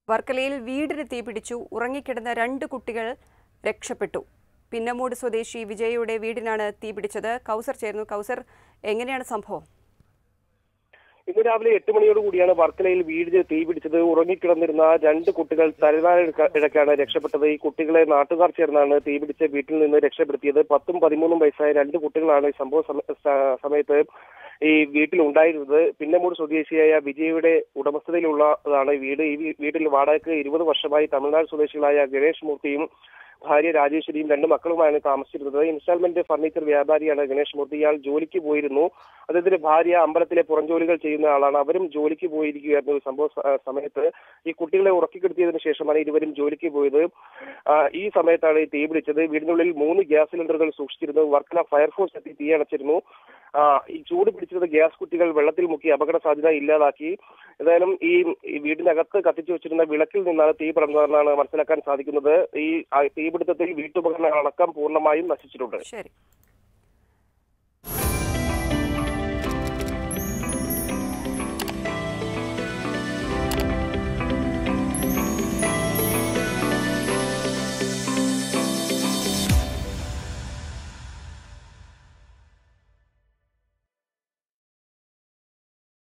വർക്കലയിൽ വീടിന് തീപിടിച്ചു ഉറങ്ങിക്കിടന്ന രണ്ട് കുട്ടികൾ രക്ഷപ്പെട്ടു പിന്നമൂട് സ്വദേശി വിജയയുടെ വീടിനാണ് തീപിടിച്ചത് കൗസർ ചേർന്നു കൗസർ എങ്ങനെയാണ് സംഭവം ഇന്ന് രാവിലെ എട്ട് മണിയോട് കൂടിയാണ് വർക്കലയിൽ വീടിന് തീ പിടിച്ചത് ഉറങ്ങിക്കിടന്നിരുന്ന രണ്ട് കുട്ടികൾ തലനാരിഴക്കാണ് രക്ഷപ്പെട്ടത് ഈ കുട്ടികളെ നാട്ടുകാർ ചേർന്നാണ് തീ പിടിച്ച വീട്ടിൽ നിന്ന് രക്ഷപ്പെടുത്തിയത് പത്തും പതിമൂന്നും വയസ്സായ രണ്ട് കുട്ടികളാണ് ഈ സംഭവ സമ- സ- സമയത്ത് ഈ വീട്ടിൽ ഉണ്ടായിരുന്നത് പിന്നമൂട് സ്വദേശിയായ വിജയയുടെ ഉടമസ്ഥതയിലുള്ളതാണ് ഈ വീട് ഈ വീ- വീട്ടിൽ വാടകയ്ക്ക് ഇരുപത് വർഷമായി തമിഴ്നാട് സ്വദേശികളായ ഗണേഷ് മൂർത്തിയും ഭാര്യ രാജേശ്വരിയും രണ്ട് മക്കളുമാണ് താമസിച്ചിരുന്നത് ഇൻസ്റ്റാൾമെന്റ് ഫർണിച്ചർ വ്യാപാരിയാണ് ഗണേഷ് മൂർത്തി ഇയാൾ ജോലിക്ക് പോയിരുന്നു അദ്ദേഹത്തിന്റെ ഭാര്യ അമ്പലത്തിലെ പുറംജോലികൾ ചെയ്യുന്ന ആളാണ് അവരും ജോലിക്ക് പോയിരിക്കുകയായിരുന്നു ഈ സംഭവ സ- സമയത്ത് ഈ കുട്ടികളെ ഉറക്കിക്കെടുത്തിയതിനു ശേഷമാണ് ഇരുവരും ജോലിക്ക് പോയത് ആ, ഈ സമയത്താണ് ഈ തീ പിടിച്ചത് വീടിനുള്ളിൽ മൂന്ന് ഗ്യാസ് സിലിണ്ടറുകൾ സൂക്ഷിച്ചിരുന്നു വർക്കല ഫയർഫോഴ്സ് എത്തി തീ അണച്ചിരുന്നു ആ, ഈ ചൂട് പിടിച്ചത് ഗ്യാസ് കുറ്റികൾ വെള്ളത്തിൽ മുക്കി അപകട സാധ്യത ഇല്ലാതാക്കി ഏതായാലും ഈ ഈ വീടിനകത്ത് കത്തിച്ചു വെച്ചിരുന്ന വിളക്കിൽ നിന്നാണ് തീ പടർന്നതെന്നാണ് മനസ്സിലാക്കാൻ സാധിക്കുന്നത് ഈ ആ, തീപിടുത്തത്തിൽ വീട്ടുപകരണങ്ങളടക്കം പൂർണ്ണമായും നശിച്ചിട്ടുണ്ട് ശരി